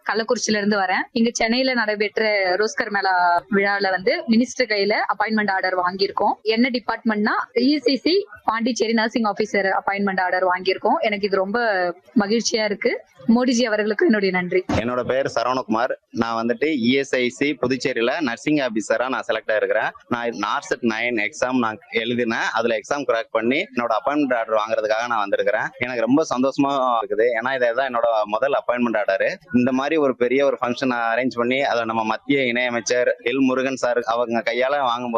கள்ளக்குறிச்சியில இருந்து வரேன் இங்க சென்னையில நடைபெற்ற ரோஸ்கர் மேளா விழால வந்து மினிஸ்டர் கையில அப்பாயின்மெண்ட் ஆர்டர் வாங்கியிருக்கோம் என்ன டிபார்ட்மெண்ட்னா ECC Pondicherry nursing officer appointment order வாங்கியிருக்கோம் எனக்கு இது ரொம்ப மகிழ்ச்சியா இருக்கு மோடிஜி அவர்களுக்கு என்னுடைய நன்றி என்னோட பேர் சரவணகுமார் நான் வந்துட்டு இஎஸ்ஐசி புதுச்சேரியில நர்சிங் ஆபீசரா நான் செலக்ட் ஆயிருக்கிறேன் நான் நார்செட் நைன் எக்ஸாம் நான் எழுதினேன் அதுல எக்ஸாம் கிராக் பண்ணி என்னோட அப்பாயின்மெண்ட் ஆர்டர் வாங்குறதுக்காக நான் வந்திருக்கிறேன் எனக்கு ரொம்ப சந்தோஷமா இருக்குது ஏன்னா இதான் என்னோட முதல் அப்பாயின்மெண்ட் ஆர்டர் இந்த மாதிரி ஒரு பெரிய ஒரு ஃபங்க்ஷன் அரேஞ்ச் பண்ணி அதை நம்ம மத்திய இணையமைச்சர் எல் முருகன் சார் அவங்க கையால வாங்கும்போது